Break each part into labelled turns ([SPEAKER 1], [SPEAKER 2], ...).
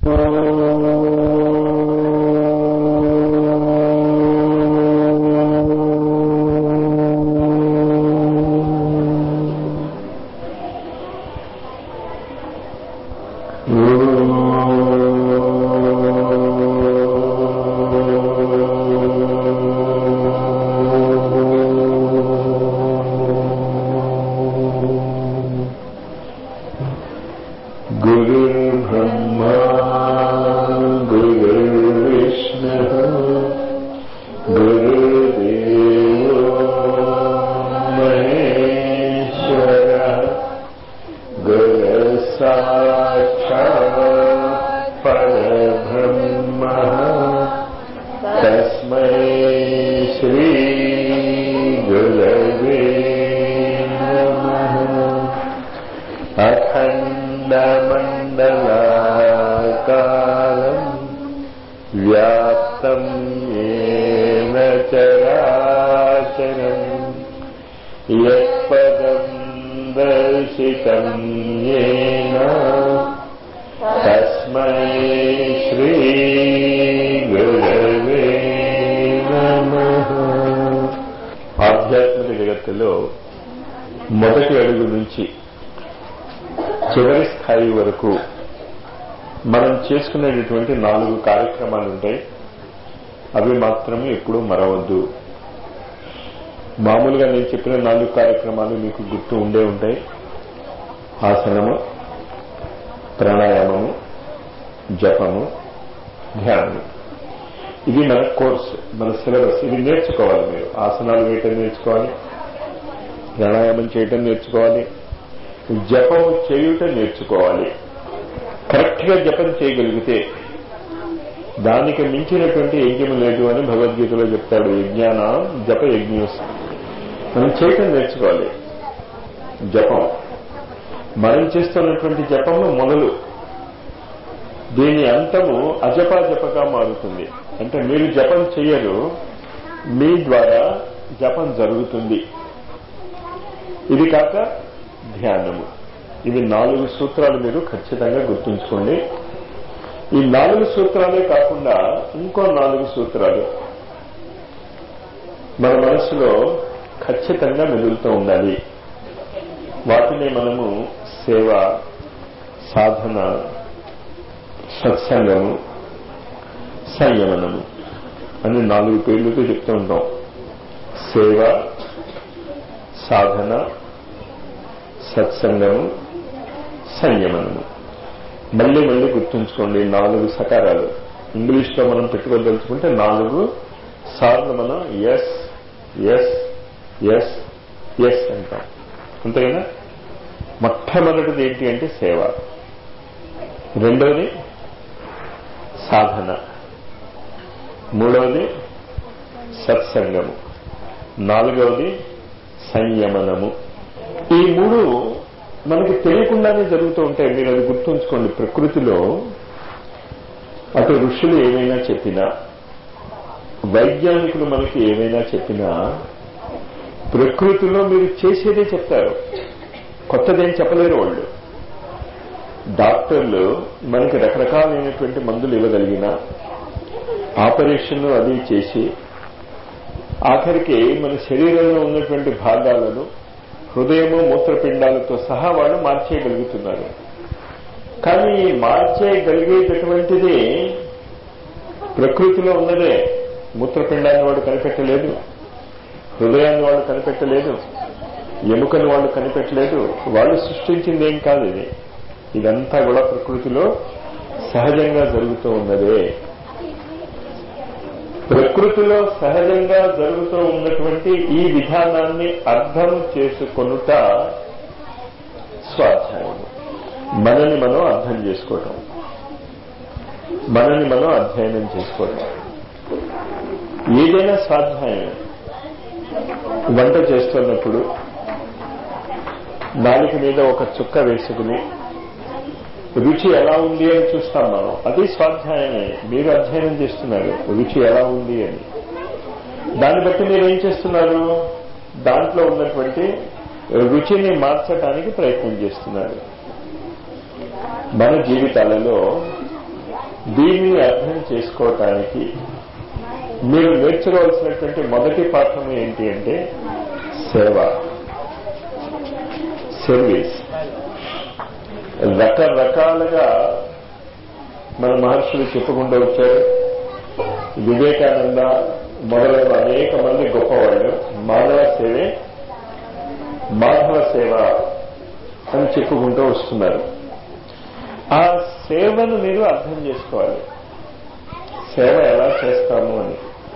[SPEAKER 1] गुरुर्ब्रह्मा गुरुर्विष्णुः गुरुदेवो महेश्वरः गुरुसाक्षात् परब्रह्मः तस्मै श्रीगुरवे नमः अखण्डमण्डलाकारम् व्याप्तम् येन चराचरम् यत्पदम् दर्शितम् येन तस्मै श्रीगुरवे नमः ఆధ్యాత్మిక జగత్తులో మొదటి అడుగు నుంచి చివరి స్థాయి వరకు మనం చేసుకునేటటువంటి నాలుగు కార్యక్రమాలు ఉంటాయి అవి మాత్రమే ఎప్పుడూ మరవద్దు మామూలుగా నేను చెప్పిన నాలుగు కార్యక్రమాలు మీకు గుర్తు ఉండే ఉంటాయి ఆసనము ప్రాణాయామము జపము ధ్యానము ఇది మన కోర్స్ మన సిలబస్ ఇది నేర్చుకోవాలి మీరు ఆసనాలు వేయటం నేర్చుకోవాలి ప్రాణాయామం చేయటం నేర్చుకోవాలి జపం చేయుట నేర్చుకోవాలి కరెక్ట్ గా జపం చేయగలిగితే దానికి మించినటువంటి యజ్ఞం లేదు అని భగవద్గీతలో చెప్తాడు యజ్ఞాన జప యజ్ఞోస్ మనం చేయటం నేర్చుకోవాలి జపం మనం చేస్తున్నటువంటి జపము మొదలు దీని అంతము అజపాజపగా మారుతుంది అంటే మీరు జపం చెయ్యరు మీ ద్వారా జపం జరుగుతుంది ఇది కాక ధ్యానము ఇవి నాలుగు సూత్రాలు మీరు ఖచ్చితంగా గుర్తుంచుకోండి ఈ నాలుగు సూత్రాలే కాకుండా ఇంకో నాలుగు సూత్రాలు మన మనసులో ఖచ్చితంగా మెదులుతూ ఉండాలి వాటిని మనము సేవ సాధన సత్సంగము సంయమనము అని నాలుగు పేర్లతో చెప్తూ ఉంటాం సేవ సాధన సత్సంగము సంయమనము మళ్ళీ మళ్ళీ గుర్తుంచుకోండి నాలుగు సకారాలు ఇంగ్లీష్ లో మనం పెట్టుకోదలుచుకుంటే నాలుగు సార్లు మనం ఎస్ ఎస్ ఎస్ ఎస్ అంటాం అంతేనా మొట్టమొదటిది ఏంటి అంటే సేవ రెండవది సాధన మూడవది సత్సంగము నాలుగవది సంయమనము ఈ మూడు మనకి తెలియకుండానే జరుగుతూ ఉంటాయి మీరు అది గుర్తుంచుకోండి ప్రకృతిలో అటు ఋషులు ఏమైనా చెప్పినా వైజ్ఞానికులు మనకి ఏమైనా చెప్పినా ప్రకృతిలో మీరు చేసేదే చెప్తారు కొత్తదేం చెప్పలేరు వాళ్ళు డాక్టర్లు మనకి రకరకాలైనటువంటి మందులు ఇవ్వగలిగిన ఆపరేషన్ అది చేసి ఆఖరికి మన శరీరంలో ఉన్నటువంటి భాగాలను హృదయము మూత్రపిండాలతో సహా వాళ్ళు మార్చేయగలుగుతున్నారు కానీ ఈ మార్చేయగలిగేటటువంటిది ప్రకృతిలో ఉన్నదే మూత్రపిండాన్ని వాడు కనిపెట్టలేదు హృదయాన్ని వాళ్ళు కనిపెట్టలేదు ఎముకను వాళ్ళు కనిపెట్టలేదు వాళ్ళు సృష్టించింది ఏం కాదు ఇది ఇదంతా కూడా ప్రకృతిలో సహజంగా జరుగుతూ ఉన్నదే ప్రకృతిలో సహజంగా జరుగుతూ ఉన్నటువంటి ఈ విధానాన్ని అర్థం చేసుకొనుట స్వాధ్యాయం మనని మనం అర్థం చేసుకోవటం మనని మనం అధ్యయనం చేసుకోవటం ఏదైనా స్వాధ్యాయం వంట చేస్తున్నప్పుడు నాలుక మీద ఒక చుక్క వేసుకుని రుచి ఎలా ఉంది అని చూస్తాం మనం అది స్వాధ్యాయమే మీరు అధ్యయనం చేస్తున్నారు రుచి ఎలా ఉంది అని దాన్ని బట్టి మీరు ఏం చేస్తున్నారు దాంట్లో ఉన్నటువంటి రుచిని మార్చడానికి ప్రయత్నం చేస్తున్నారు మన జీవితాలలో దీనిని అర్థం చేసుకోవటానికి మీరు నేర్చుకోవాల్సినటువంటి మొదటి పాఠం ఏంటి అంటే సేవ సర్వీస్ రకరకాలుగా మన మహర్షులు చెప్పుకుంటూ వచ్చారు వివేకానంద మొదలైన అనేక మంది గొప్పవాళ్ళు మానవ సేవే మాధవ సేవ అని చెప్పుకుంటూ వస్తున్నారు ఆ సేవను మీరు అర్థం చేసుకోవాలి సేవ ఎలా చేస్తాము అని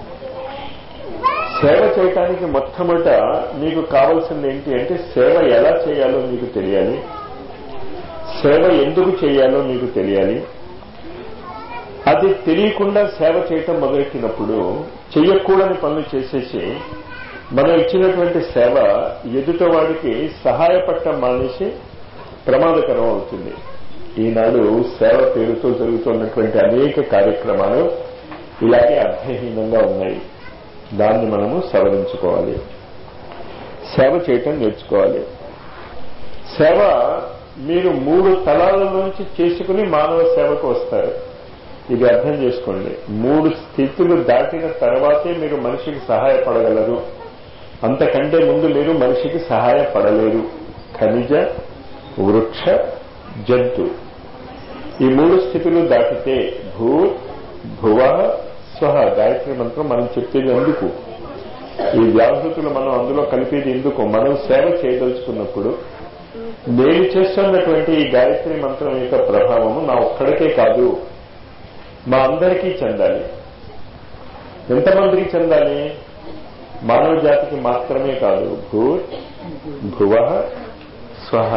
[SPEAKER 1] సేవ చేయటానికి మొట్టమొదట మీకు కావాల్సింది ఏంటి అంటే సేవ ఎలా చేయాలో మీకు తెలియాలి సేవ ఎందుకు చేయాలో మీకు తెలియాలి అది తెలియకుండా సేవ చేయటం మొదలెట్టినప్పుడు చెయ్యకూడని పనులు చేసేసి మనం ఇచ్చినటువంటి సేవ ఎదుటవాడికి సహాయపడటం మానేసి ప్రమాదకరం అవుతుంది ఈనాడు సేవ పేరుతో జరుగుతున్నటువంటి అనేక కార్యక్రమాలు ఇలాగే అర్థహీనంగా ఉన్నాయి దాన్ని మనము సవరించుకోవాలి సేవ చేయటం నేర్చుకోవాలి సేవ మీరు మూడు తలాలలోంచి చేసుకుని మానవ సేవకు వస్తారు ఇది అర్థం చేసుకోండి మూడు స్థితులు దాటిన తర్వాతే మీరు మనిషికి సహాయపడగలరు అంతకంటే ముందు మీరు మనిషికి సహాయపడలేరు ఖనిజ వృక్ష జంతు ఈ మూడు స్థితులు దాటితే భూ భువ స్వహ గాయత్రి మంత్రం మనం చెప్పేది ఎందుకు ఈ వ్యాహృతులు మనం అందులో కలిపేది ఎందుకు మనం సేవ చేయదలుచుకున్నప్పుడు నేను చేస్తున్నటువంటి ఈ గాయత్రి మంత్రం యొక్క ప్రభావము నా ఒక్కడికే కాదు మా అందరికీ చెందాలి ఎంతమందికి చెందాలి మానవ జాతికి మాత్రమే కాదు భూ భువ స్వహ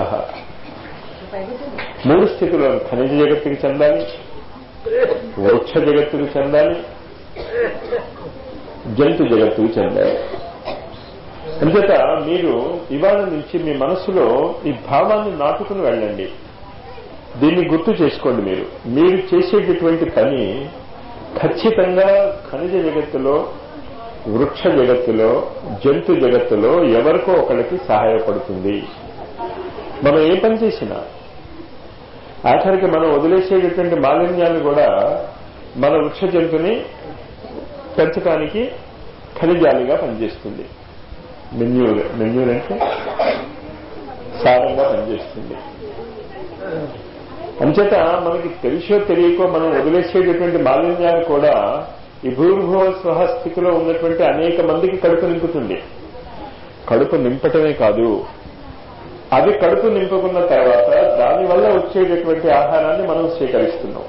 [SPEAKER 1] మూడు స్థితులు ఖనిజ జగత్తుకి చెందాలి వృక్ష జగత్తుకు చెందాలి జంతు జగత్తుకు చెందాలి అంచేత మీరు ఇవాళ నుంచి మీ మనసులో ఈ భావాన్ని నాటుకుని వెళ్ళండి దీన్ని గుర్తు చేసుకోండి మీరు మీరు చేసేటటువంటి పని ఖచ్చితంగా ఖనిజ జగత్తులో వృక్ష జగత్తులో జంతు జగత్తులో ఎవరికో ఒకరికి సహాయపడుతుంది మనం ఏ పని చేసినా ఆఖరికి మనం వదిలేసేటటువంటి మాలిన్యాన్ని కూడా మన వృక్ష జంతుని పెంచడానికి ఖనిజాలుగా పనిచేస్తుంది మెన్యూర్ మెన్యూర్ అంటే సారంగా పనిచేస్తుంది అంచేత మనకి తెలిసో తెలియకో మనం వదిలేసేటటువంటి మాలిన్యాలు కూడా ఈ భూర్భువ స్వహ స్థితిలో ఉన్నటువంటి అనేక మందికి కడుపు నింపుతుంది కడుపు నింపటమే కాదు అది కడుపు నింపుకున్న తర్వాత దానివల్ల వచ్చేటటువంటి ఆహారాన్ని మనం స్వీకరిస్తున్నాం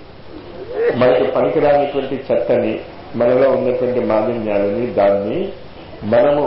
[SPEAKER 1] మనకి పనికిరానిటువంటి చెత్తని మనలో ఉన్నటువంటి మాలిన్యాలని దాన్ని మనము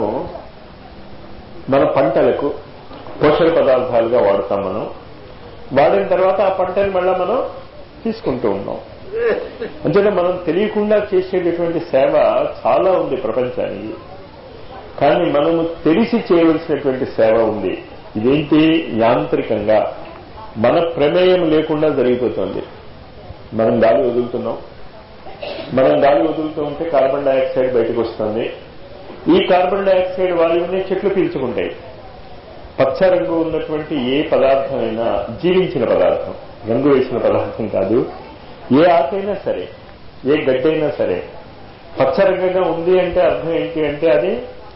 [SPEAKER 1] మన పంటలకు పోషక పదార్థాలుగా వాడతాం మనం వాడిన తర్వాత ఆ పంటని మళ్ళా మనం తీసుకుంటూ ఉన్నాం అంతేనా మనం తెలియకుండా చేసేటటువంటి సేవ చాలా ఉంది ప్రపంచానికి కానీ మనము తెలిసి చేయవలసినటువంటి సేవ ఉంది ఇదేంటి యాంత్రికంగా మన ప్రమేయం లేకుండా జరిగిపోతుంది మనం గాలి వదులుతున్నాం మనం గాలి వదులుతూ ఉంటే కార్బన్ డైఆక్సైడ్ బయటకు వస్తుంది ఈ కార్బన్ డైఆక్సైడ్ వాయువుని చెట్లు పీల్చుకుంటాయి పచ్చ రంగు ఉన్నటువంటి ఏ పదార్థమైనా జీవించిన పదార్థం రంగు వేసిన పదార్థం కాదు ఏ ఆకైనా సరే ఏ గడ్డైనా సరే పచ్చ రంగుగా ఉంది అంటే అర్థం ఏంటి అంటే అది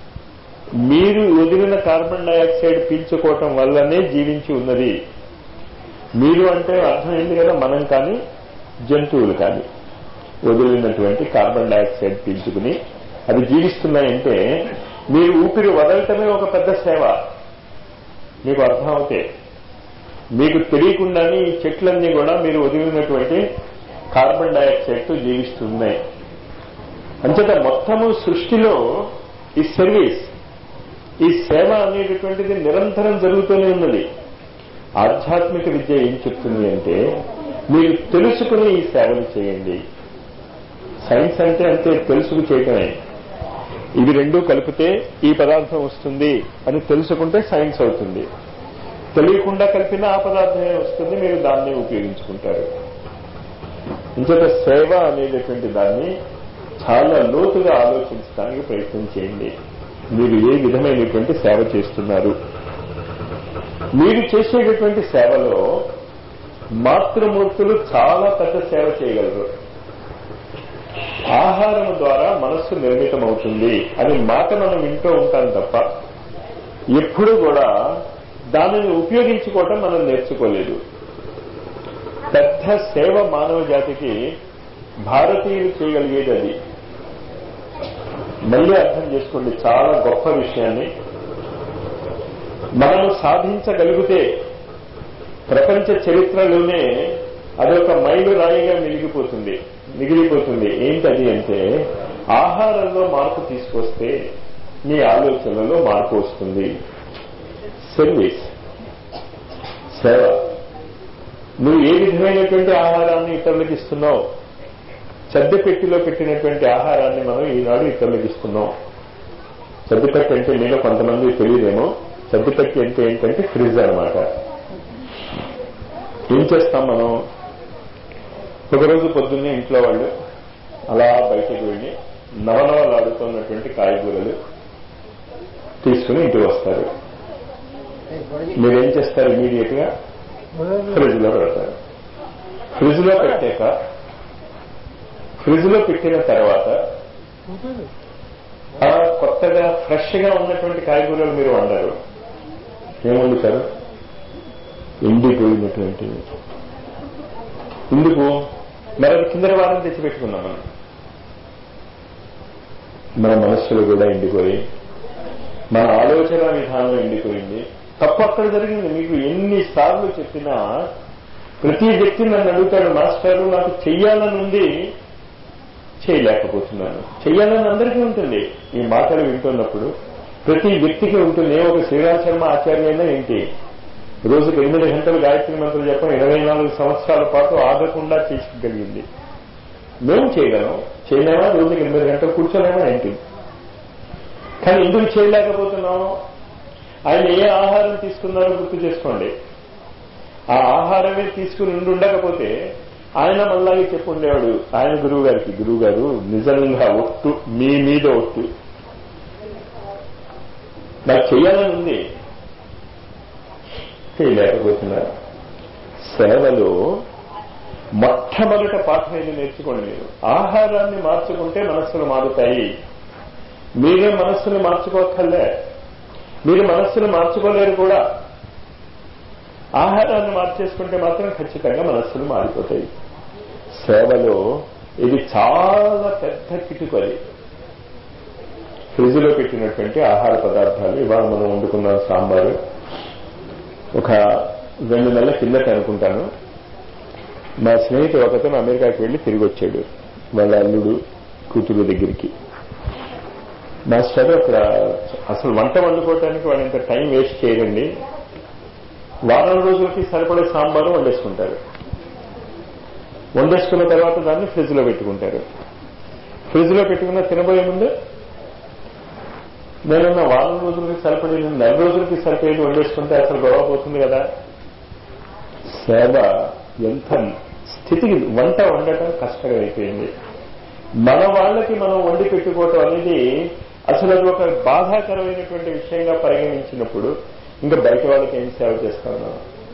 [SPEAKER 1] మీరు వదిలిన కార్బన్ డైఆక్సైడ్ పీల్చుకోవటం వల్లనే జీవించి ఉన్నది మీరు అంటే అర్థం ఏంటి కదా మనం కానీ జంతువులు కానీ వదిలినటువంటి కార్బన్ డైఆక్సైడ్ పీల్చుకుని అవి జీవిస్తున్నాయంటే మీరు ఊపిరి వదలటమే ఒక పెద్ద సేవ మీకు అర్థం అవుతే మీకు తెలియకుండానే ఈ చెట్లన్నీ కూడా మీరు వదిలినటువంటి కార్బన్ డైఆక్సైడ్తో జీవిస్తున్నాయి అంచేత మొత్తము సృష్టిలో ఈ సర్వీస్ ఈ సేవ అనేటటువంటిది నిరంతరం జరుగుతూనే ఉన్నది ఆధ్యాత్మిక విద్య ఏం చెప్తుంది అంటే మీరు తెలుసుకుని ఈ సేవలు చేయండి సైన్స్ అంటే అంతే తెలుసుకు చేయటమే ఇవి రెండు కలిపితే ఈ పదార్థం వస్తుంది అని తెలుసుకుంటే సైన్స్ అవుతుంది తెలియకుండా కలిపిన ఆ పదార్థమే వస్తుంది మీరు దాన్ని ఉపయోగించుకుంటారు ఇంకొక సేవ అనేటటువంటి దాన్ని చాలా లోతుగా ఆలోచించడానికి ప్రయత్నం చేయండి మీరు ఏ విధమైనటువంటి సేవ చేస్తున్నారు మీరు చేసేటటువంటి సేవలో మాతృమూర్తులు చాలా పెద్ద సేవ చేయగలరు ఆహారం ద్వారా మనస్సు నిర్మితమవుతుంది అని మాట మనం వింటూ ఉంటాం తప్ప ఎప్పుడు కూడా దానిని ఉపయోగించుకోవటం మనం నేర్చుకోలేదు పెద్ద సేవ మానవ జాతికి భారతీయులు చేయగలిగేది అది మళ్ళీ అర్థం చేసుకోండి చాలా గొప్ప విషయాన్ని మనము సాధించగలిగితే ప్రపంచ చరిత్రలోనే అదొక మైలు రాయిగా మిగిలిపోతుంది మిగిలిపోతుంది ఏంటది అంటే ఆహారంలో మార్పు తీసుకొస్తే మీ ఆలోచనలో మార్పు వస్తుంది సర్వీస్ సేవ నువ్వు ఏ విధమైనటువంటి ఆహారాన్ని ఇతరులకు ఇస్తున్నావు చెద్ద పెట్టిలో పెట్టినటువంటి ఆహారాన్ని మనం ఈనాడు ఇతరులకు ఇస్తున్నాం చెద్దపెట్టి అంటే మీలో కొంతమంది తెలియదేమో చెద్దపెట్టి అంటే ఏంటంటే ఫ్రిడ్జ్ అనమాట ఏం చేస్తాం మనం ఒకరోజు పొద్దున్నే ఇంట్లో వాళ్ళు అలా బయటకు వెళ్ళి నవనవలాడుతున్నటువంటి కాయగూరలు తీసుకుని ఇంటికి వస్తారు మీరేం చేస్తారు ఇమీడియట్ గా ఫ్రిడ్జ్ లో పెడతారు ఫ్రిడ్జ్ లో పెట్టాక ఫ్రిడ్జ్ లో పెట్టిన తర్వాత ఆ కొత్తగా ఫ్రెష్ గా ఉన్నటువంటి కాయగూరలు మీరు వండరు ఏం వండుతారు ఎండిపోయినటువంటి ఎందుకు మరి అది కింద వారం తెచ్చిపెట్టుకున్నాం మనం మన మనస్సులు కూడా ఎండిపోయి మన ఆలోచన విధానం ఎండిపోయింది తప్పు అక్కడ జరిగింది మీకు ఎన్నిసార్లు చెప్పినా ప్రతి వ్యక్తి నన్ను అడుగుతాడు మాస్టారు నాకు చెయ్యాలని ఉంది చేయలేకపోతున్నాను చెయ్యాలని అందరికీ ఉంటుంది ఈ మాటలు వింటున్నప్పుడు ప్రతి వ్యక్తికి ఉంటుంది ఒక శ్రీరామ్ శర్మ ఆచార్య అయినా ఏంటి రోజుకి ఎనిమిది గంటలు గాయత్రి మంత్రులు చెప్పడం ఇరవై నాలుగు సంవత్సరాల పాటు ఆగకుండా చేసుకోగలిగింది మేము చేయగలం చేయలేమా రోజుకి ఎనిమిది గంటలు కూర్చోలేమా ఏంటి కానీ ఎందుకు చేయలేకపోతున్నాము ఆయన ఏ ఆహారం తీసుకున్నారో గుర్తు చేసుకోండి ఆ ఆహారమే తీసుకుని ఉండి ఉండకపోతే ఆయన మళ్ళాగే చెప్పుండేవాడు ఆయన గురువు గారికి గురువు గారు నిజంగా ఒట్టు మీ మీద ఒట్టు నాకు చెయ్యాలని ఉంది చేయలేకపోతున్నారు సేవలో మొట్టమొదట పాఠం ఏది నేర్చుకోండి మీరు ఆహారాన్ని మార్చుకుంటే మనస్సులు మారుతాయి మీరే మనస్సును మార్చుకోకర్లే మీరు మనస్సును మార్చుకోలేరు కూడా ఆహారాన్ని మార్చేసుకుంటే మాత్రం ఖచ్చితంగా మనస్సులు మారిపోతాయి సేవలో ఇది చాలా పెద్ద కిటుకది ఫ్రిడ్జ్ లో పెట్టినటువంటి ఆహార పదార్థాలు ఇవాళ మనం వండుకున్న సాంబారు ఒక రెండు నెలల కిందట అనుకుంటాను మా స్నేహితుడు ఒకతను అమెరికాకి వెళ్లి తిరిగి వచ్చాడు వాళ్ళ అల్లుడు కూతురు దగ్గరికి మాస్టర్ అక్కడ అసలు వంట వండుకోవటానికి వాళ్ళు ఇంత టైం వేస్ట్ చేయరండి వారం రోజులకి సరిపడే సాంబారు వండేసుకుంటారు వండేసుకున్న తర్వాత దాన్ని ఫ్రిడ్జ్ లో పెట్టుకుంటారు ఫ్రిడ్జ్ లో పెట్టుకున్న తినబోయే ముందు నేనున్న వారం రోజులకి సరిపడేది నెల రోజులకి సరిపోయేది వండేసుకుంటే అసలు గొడవ పోతుంది కదా సేవ ఎంత స్థితికి వంట వండటం కష్టంగా అయిపోయింది మన వాళ్ళకి మనం వండి పెట్టుకోవటం అనేది అసలు అది ఒక బాధాకరమైనటువంటి విషయంగా పరిగణించినప్పుడు ఇంకా బయట వాళ్ళకి ఏం సేవ చేస్తాను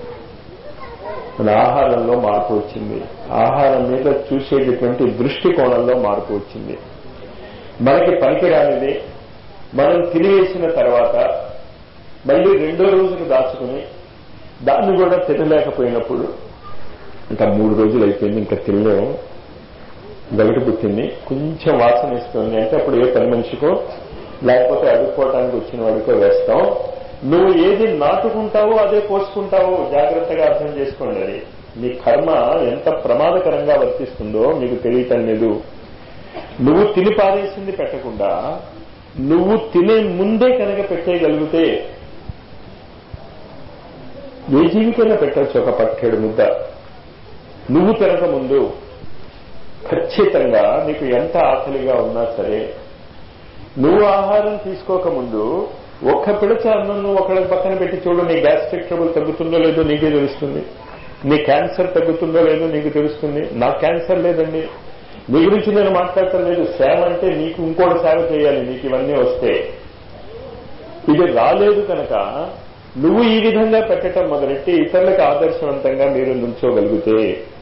[SPEAKER 1] మన ఆహారంలో మార్పు వచ్చింది ఆహారం మీద చూసేటటువంటి దృష్టికోణంలో మార్పు వచ్చింది మనకి పనికిరానిది మనం తినివేసిన తర్వాత మళ్ళీ రెండో రోజుకు దాచుకుని దాన్ని కూడా తినలేకపోయినప్పుడు ఇంకా మూడు రోజులు అయిపోయింది ఇంకా తినలేము గలిటి పుట్టింది కొంచెం వాసన ఇస్తుంది అంటే అప్పుడు ఏ పని మనిషికో లేకపోతే అడుక్కోవటానికి వచ్చిన వాడికో వేస్తాం నువ్వు ఏది నాటుకుంటావో అదే కోసుకుంటావో జాగ్రత్తగా అర్థం చేసుకోండి అది నీ కర్మ ఎంత ప్రమాదకరంగా వర్తిస్తుందో మీకు తెలియటం లేదు నువ్వు తిని పారేసింది పెట్టకుండా నువ్వు తినే ముందే కనుక పెట్టేయగలిగితే ఏ జీవికైనా పెట్టచ్చు ఒక పట్టేడు ముద్ద నువ్వు తినక ముందు ఖచ్చితంగా నీకు ఎంత ఆకలిగా ఉన్నా సరే నువ్వు ఆహారం తీసుకోకముందు ఒక్క పిడచ అన్నం నువ్వు ఒకళ్ళ పక్కన పెట్టి చూడు నీ గ్యాస్ట్రిక్ ట్రబుల్ తగ్గుతుందో లేదో నీకే తెలుస్తుంది నీ క్యాన్సర్ తగ్గుతుందో లేదో నీకు తెలుస్తుంది నాకు క్యాన్సర్ లేదండి నీ గురించి నేను మాట్లాడటం లేదు సేవ అంటే నీకు ఇంకోటి సేవ చేయాలి నీకు ఇవన్నీ వస్తే ఇది రాలేదు కనుక నువ్వు ఈ విధంగా పెట్టడం మొదలెట్టి ఇతరులకు ఆదర్శవంతంగా మీరు నుంచోగలిగితే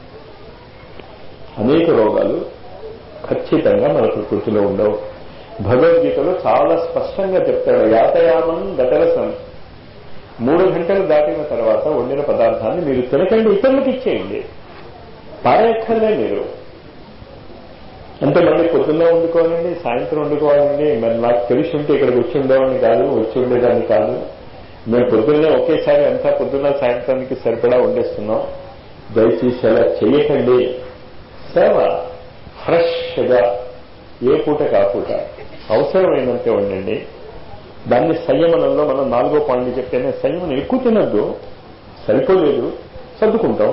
[SPEAKER 1] అనేక రోగాలు ఖచ్చితంగా మన ప్రకృతిలో ఉండవు భగవద్గీతలో చాలా స్పష్టంగా చెప్తాడు యాతయామం గతరసం మూడు గంటలు దాటిన తర్వాత వండిన పదార్థాన్ని మీరు తినకండి ఇతరులకు ఇచ్చేయండి పారేయక్కర్లే మీరు అంటే మళ్ళీ పొద్దున్న వండుకోవాలండి సాయంత్రం వండుకోవాలండి మరి నాకు తెలిసి ఉంటే ఇక్కడికి వచ్చి ఉండేవాడిని కాదు వచ్చి ఉండేదాన్ని కాదు మేము పొద్దున్నే ఒకేసారి అంతా పొద్దున్న సాయంత్రానికి సరిపడా వండేస్తున్నాం దయచేసి అలా చేయకండి సేవ ఫ్రెష్గా ఏ పూట కాపూట అవసరమైనంతే వండండి దాన్ని సంయమనంలో మనం నాలుగో పాయింట్ చెప్తేనే సంయమనం ఎక్కువ తినద్దు సరిపోలేదు సర్దుకుంటాం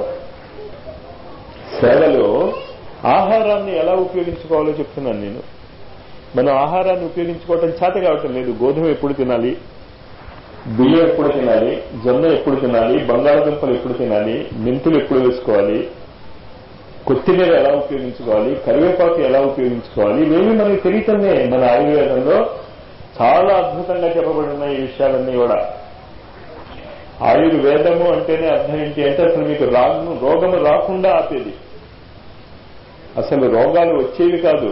[SPEAKER 1] సేవలో ఆహారాన్ని ఎలా ఉపయోగించుకోవాలో చెప్తున్నాను నేను మనం ఆహారాన్ని ఉపయోగించుకోవటం చేత కావటం లేదు గోధుమ ఎప్పుడు తినాలి బియ్యం ఎప్పుడు తినాలి జొన్న ఎప్పుడు తినాలి బంగాళదుంపలు ఎప్పుడు తినాలి మెంతులు ఎప్పుడు వేసుకోవాలి కొత్తిమీర ఎలా ఉపయోగించుకోవాలి కరివేపాకు ఎలా ఉపయోగించుకోవాలి ఇవేమి మనకి తెలియటమే మన ఆయుర్వేదంలో చాలా అద్భుతంగా చెప్పబడిన ఈ విషయాలన్నీ కూడా ఆయుర్వేదము అంటేనే అర్థం ఏంటి అంటే అసలు మీకు రాగు రోగము రాకుండా ఆపేది అసలు రోగాలు వచ్చేవి కాదు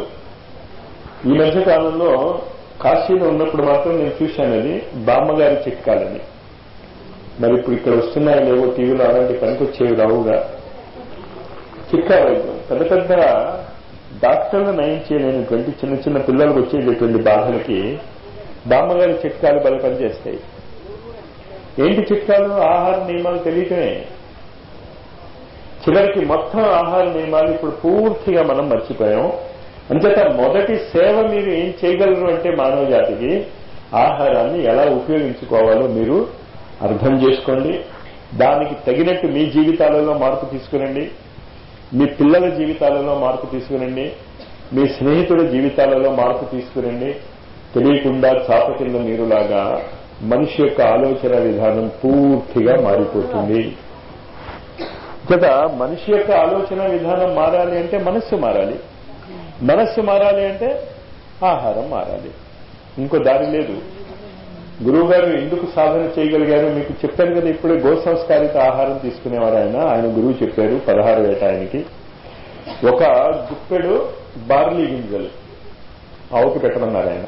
[SPEAKER 1] ఈ మధ్య కాలంలో కాశీలో ఉన్నప్పుడు మాత్రం నేను చూశాను అది బామ్మగారి చిట్కాలని మరి ఇప్పుడు ఇక్కడ వస్తున్నాయి లేవో టీవీలో అలాంటి పనికొచ్చేవి రావుగా చిట్కా వైద్యం పెద్ద పెద్ద డాక్టర్లు నయం చేయలేనటువంటి చిన్న చిన్న పిల్లలకు వచ్చేటటువంటి బాధలకి బామ్మగారి చిట్కాలు బల పనిచేస్తాయి ఏంటి చిట్కాలు ఆహార నియమాలు తెలియటమే చివరికి మొత్తం ఆహార నియమాలు ఇప్పుడు పూర్తిగా మనం మర్చిపోయాం అంచేత మొదటి సేవ మీరు ఏం చేయగలరు అంటే మానవ జాతికి ఆహారాన్ని ఎలా ఉపయోగించుకోవాలో మీరు అర్థం చేసుకోండి దానికి తగినట్టు మీ జీవితాలలో మార్పు తీసుకురండి మీ పిల్లల జీవితాలలో మార్పు తీసుకురండి మీ స్నేహితుల జీవితాలలో మార్పు తీసుకురండి తెలియకుండా చాప కింద నీరులాగా మనిషి యొక్క ఆలోచన విధానం పూర్తిగా మారిపోతుంది కదా మనిషి యొక్క ఆలోచన విధానం మారాలి అంటే మనస్సు మారాలి మనస్సు మారాలి అంటే ఆహారం మారాలి ఇంకో దారి లేదు గురువు గారు ఎందుకు సాధన చేయగలిగారు మీకు చెప్పాను కదా ఇప్పుడే గో సంస్కారిత ఆహారం తీసుకునేవారు ఆయన ఆయన గురువు చెప్పారు పదహారు వేట ఆయనకి ఒక గుప్పెడు బార్లీ గింజలు ఆవుకి పెట్టమన్నారు ఆయన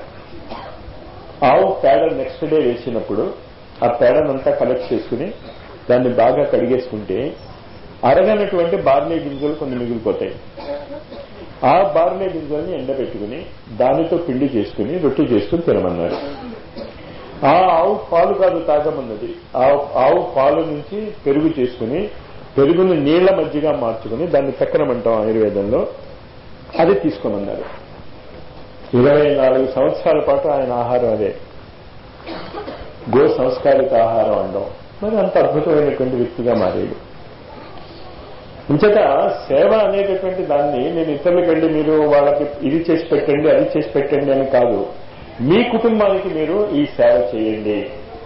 [SPEAKER 1] ఆవు పేడ నెక్స్ట్ డే వేసినప్పుడు ఆ పేడనంతా కలెక్ట్ చేసుకుని దాన్ని బాగా కడిగేసుకుంటే అరగనటువంటి బార్లీ గింజలు కొన్ని మిగిలిపోతాయి ఆ బార్లీ గింజల్ని ఎండబెట్టుకుని దానితో పిండి చేసుకుని రొట్టె చేసుకుని తినమన్నారు ఆ ఆవు పాలు కాదు తాగమన్నది ఆ ఆవు పాలు నుంచి పెరుగు చేసుకుని పెరుగుని నీళ్ల మధ్యగా మార్చుకుని దాన్ని చక్రం అంటాం ఆయుర్వేదంలో అది తీసుకోమన్నారు ఇరవై నాలుగు సంవత్సరాల పాటు ఆయన ఆహారం అదే గో సంస్కారిత ఆహారం అనడం మరి అంత అద్భుతమైనటువంటి వ్యక్తిగా మారేడు ఇంచట సేవ అనేటటువంటి దాన్ని నేను ఇతరులకు వెళ్ళి మీరు వాళ్ళకి ఇది చేసి పెట్టండి అది చేసి పెట్టండి అని కాదు మీ కుటుంబానికి మీరు ఈ సేవ చేయండి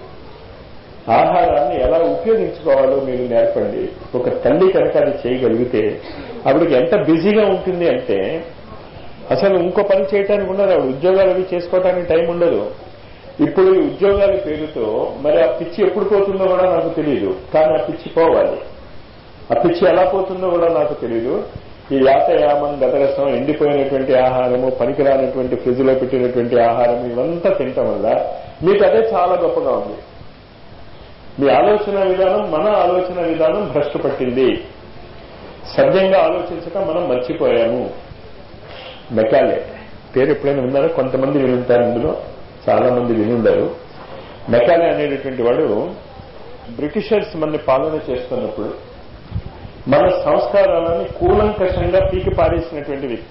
[SPEAKER 1] ఆహారాన్ని ఎలా ఉపయోగించుకోవాలో మీరు నేర్పండి ఒక తల్లి కనుక అది చేయగలిగితే ఆవిడకి ఎంత బిజీగా ఉంటుంది అంటే అసలు ఇంకో పని చేయడానికి ఉండదు ఆవిడ ఉద్యోగాలు అవి చేసుకోవడానికి టైం ఉండదు ఇప్పుడు ఈ ఉద్యోగాల పేరుతో మరి ఆ పిచ్చి ఎప్పుడు పోతుందో కూడా నాకు తెలియదు కానీ ఆ పిచ్చి పోవాలి ఆ పిచ్చి ఎలా పోతుందో కూడా నాకు తెలియదు ఈ యాతయామం గతరసం ఎండిపోయినటువంటి ఆహారము పనికిరానటువంటి ఫ్రిడ్జ్ లో పెట్టినటువంటి ఆహారం ఇవంతా తినటం వల్ల మీకు అదే చాలా గొప్పగా ఉంది మీ ఆలోచన విధానం మన ఆలోచన విధానం భ్రష్టు పట్టింది సవ్యంగా ఆలోచించక మనం మర్చిపోయాము మెకాలే పేరు ఎప్పుడైనా విన్నారో కొంతమంది వినుంటారు ఇందులో చాలా మంది వినుండరు మెకాలే అనేటటువంటి వాడు బ్రిటిషర్స్ మన పాలన చేస్తున్నప్పుడు మన సంస్కారాలని కూలంకషంగా పీకి పారేసినటువంటి వ్యక్తి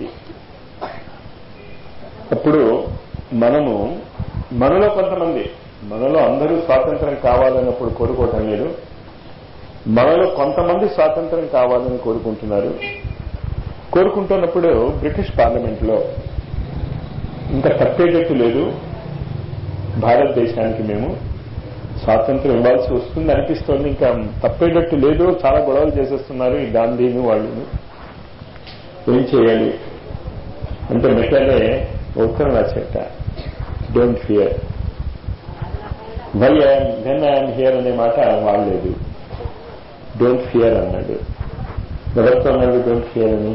[SPEAKER 1] అప్పుడు మనము మనలో కొంతమంది మనలో అందరూ స్వాతంత్రం కావాలన్నప్పుడు కోరుకోవటం లేదు మనలో కొంతమంది స్వాతంత్రం కావాలని కోరుకుంటున్నారు కోరుకుంటున్నప్పుడు బ్రిటిష్ పార్లమెంట్ లో ఇంకా తప్పేటట్టు లేదు భారతదేశానికి మేము స్వాతంత్రం ఇవ్వాల్సి వస్తుంది అనిపిస్తోంది ఇంకా తప్పేటట్టు లేదు చాలా గొడవలు చేసేస్తున్నారు ఈ గాంధీని వాళ్ళని ఏం చేయాలి అంటే మెట్లనే ఉత్తరం రాసేట don't fear why I'm when I'm here అనే మాట వాడలేదు డోంట్ ఫియర్ అన్నాడు ఎవరితో అన్నాడు డోంట్ ఫియర్ అని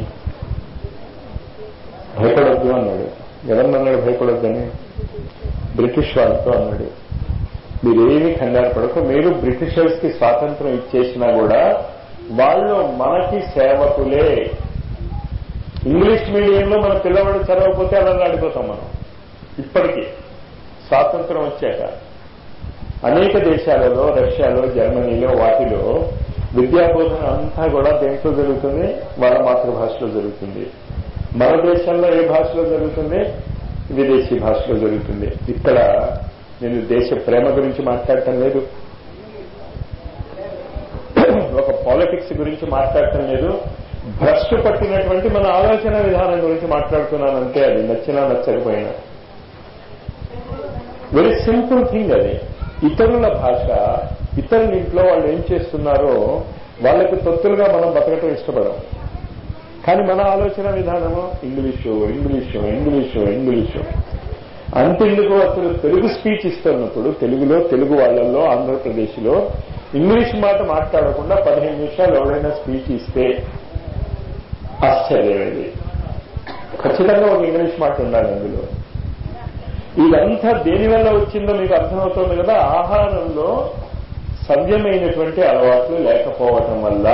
[SPEAKER 1] భయపడొద్దు అన్నాడు ఎవరినన్నాడు భయపడొద్దని బ్రిటిష్ వాళ్ళతో అన్నాడు మీరేమి కంగారు పడక మీరు బ్రిటిషర్స్ కి స్వాతంత్రం ఇచ్చేసినా కూడా వాళ్ళు మనకి సేవకులే ఇంగ్లీష్ మీడియంలో మన పిల్లవాడు చదవకపోతే అలా ఆడిపోతాం మనం ఇప్పటికీ స్వాతంత్రం వచ్చాక అనేక దేశాలలో రష్యాలో జర్మనీలో వాటిలో విద్యాబోధన అంతా కూడా దేంట్లో జరుగుతుంది వాళ్ళ మాతృభాషలో జరుగుతుంది మన దేశంలో ఏ భాషలో జరుగుతుంది విదేశీ భాషలో జరుగుతుంది ఇక్కడ నేను దేశ ప్రేమ గురించి మాట్లాడటం లేదు ఒక పాలిటిక్స్ గురించి మాట్లాడటం లేదు భ్రష్టు పట్టినటువంటి మన ఆలోచన విధానం గురించి మాట్లాడుతున్నాను అంతే అది నచ్చినా నచ్చకపోయినా వెరీ సింపుల్ థింగ్ అది ఇతరుల భాష ఇతరుల ఇంట్లో వాళ్ళు ఏం చేస్తున్నారో వాళ్ళకి తొత్తులుగా మనం బతకటం ఇష్టపడం కానీ మన ఆలోచన విధానము ఇంగ్లీషు ఇంగ్లీషు ఇంగ్లీషు ఇంగ్లీషు అంతెందుకు అసలు తెలుగు స్పీచ్ ఇస్తున్నప్పుడు తెలుగులో తెలుగు వాళ్ళల్లో ఆంధ్రప్రదేశ్లో ఇంగ్లీష్ మాట మాట్లాడకుండా పదిహేను నిమిషాలు ఎవరైనా స్పీచ్ ఇస్తే ఆశ్చర్యమేది ఖచ్చితంగా ఒక ఇంగ్లీష్ మాట ఉండాలి అందులో ఇదంతా దేని వల్ల వచ్చిందో మీకు అర్థమవుతుంది కదా ఆహారంలో సవ్యమైనటువంటి అలవాట్లు లేకపోవటం వల్ల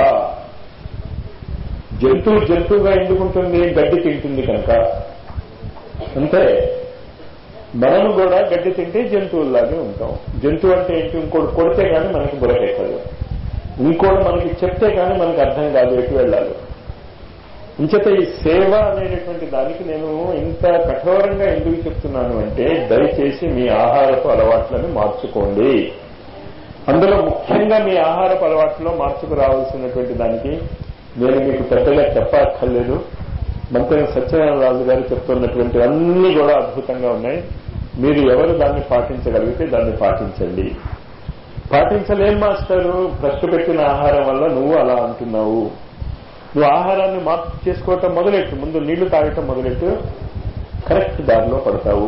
[SPEAKER 1] జంతువు జంతువుగా ఎందుకుంటుంది గడ్డి తింటుంది కనుక అంతే మనము కూడా గడ్డి తింటే జంతువుల్లాగే ఉంటాం జంతువు అంటే ఏంటి ఇంకోటి కొడితే కానీ మనకి బురకెక్కదు ఇంకోటి మనకి చెప్తే కానీ మనకి అర్థం కాదు ఎటు వెళ్ళాలి ఇంచేత ఈ సేవ అనేటటువంటి దానికి నేను ఇంత కఠోరంగా ఎందుకు చెప్తున్నాను అంటే దయచేసి మీ ఆహారపు అలవాట్లను మార్చుకోండి అందులో ముఖ్యంగా మీ ఆహారపు అలవాట్లో మార్చుకు రావాల్సినటువంటి దానికి నేను మీకు పెద్దగా చెప్పక్కర్లేదు మంత్రి సత్యనారాయణ రాజు గారు చెప్తున్నటువంటి అన్ని కూడా అద్భుతంగా ఉన్నాయి మీరు ఎవరు దాన్ని పాటించగలిగితే దాన్ని పాటించండి పాటించలేం మాస్టరు భ్రష్టు పెట్టిన ఆహారం వల్ల నువ్వు అలా అంటున్నావు నువ్వు ఆహారాన్ని మార్పు చేసుకోవటం మొదలెట్టు ముందు నీళ్లు తాగటం మొదలెట్టు కరెక్ట్ దారిలో పడతావు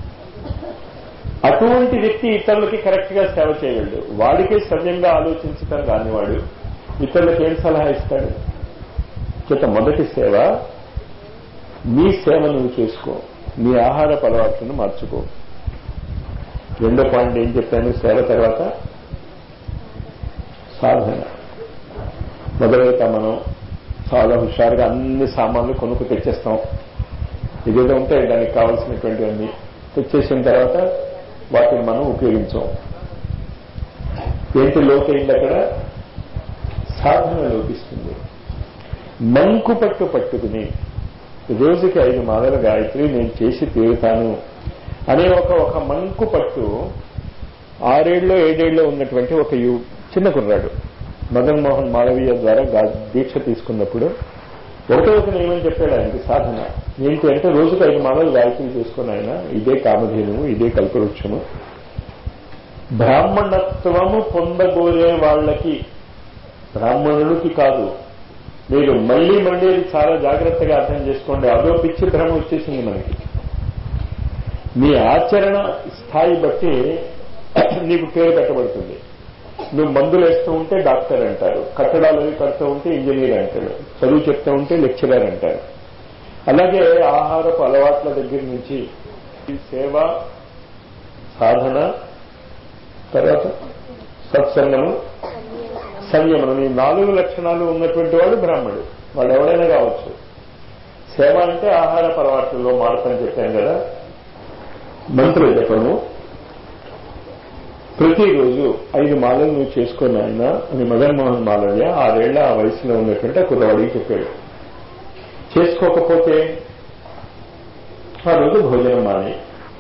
[SPEAKER 1] అటువంటి వ్యక్తి ఇతరులకి కరెక్ట్ గా సేవ చేయగలడు వాడికే సవ్యంగా ఆలోచించటం కానివాడు ఇతరులకు ఏం సలహా ఇస్తాడు చేత మొదటి సేవ నీ సేవ నువ్వు చేసుకో నీ ఆహార అలవాట్లను మార్చుకో రెండో పాయింట్ ఏం చెప్పాను సేవ తర్వాత సాధన మొదలైతే మనం చాలా హుషారుగా అన్ని సామాన్లు కొనుక్కు తెచ్చేస్తాం ఇదేదో ఉంటే దానికి కావాల్సినటువంటివన్నీ తెచ్చేసిన తర్వాత వాటిని మనం ఉపయోగించాం ఏంటి లోకైంది అక్కడ సాధన లోపిస్తుంది మంకు పట్టు పట్టుకుని రోజుకి ఐదు మాదల గాయత్రి నేను చేసి తీరుతాను అనే ఒక ఒక మంకు పట్టు ఆరేళ్ళలో ఏడేళ్ళలో ఉన్నటువంటి ఒక యు చిన్న కుర్రాడు మదన్ మోహన్ మాలవీయ ద్వారా దీక్ష తీసుకున్నప్పుడు ఒకటో ఒక నియమం చెప్పాడు ఆయనకి సాధన ఏంటి అంటే రోజుకి ఐదు మాలలు గాయత్రి చేసుకుని ఆయన ఇదే కామధేనువు ఇదే కల్పవృక్షము బ్రాహ్మణత్వము పొందగోరే వాళ్ళకి బ్రాహ్మణుడికి కాదు మీరు మళ్లీ మళ్లీ చాలా జాగ్రత్తగా అర్థం చేసుకోండి అదో పిచ్చి భ్రమ వచ్చేసింది మనకి మీ ఆచరణ స్థాయి బట్టి నీకు పేరు పెట్టబడుతుంది నువ్వు మందులు వేస్తూ ఉంటే డాక్టర్ అంటారు కట్టడాలు అవి కడుతూ ఉంటే ఇంజనీర్ అంటారు చదువు చెప్తూ ఉంటే లెక్చరర్ అంటారు అలాగే ఆహారపు అలవాట్ల దగ్గర నుంచి ఈ సేవ సాధన తర్వాత సత్సంగము సంయమనం ఈ నాలుగు లక్షణాలు ఉన్నటువంటి వాడు బ్రాహ్మడు వాళ్ళు ఎవరైనా కావచ్చు సేవ అంటే ఆహార అలవాట్లలో మార్పు అని చెప్పాను కదా మంత్రుల జపము ప్రతిరోజు ఐదు మాలలు నువ్వు చేసుకుని ఆయన అని మదన్ మోహన్ మాలవ్య ఆరేళ్ల ఆ వయసులో ఉన్నటువంటి ఆ కుర్రవాడికి చెప్పాడు చేసుకోకపోతే ఆ రోజు భోజనం మానే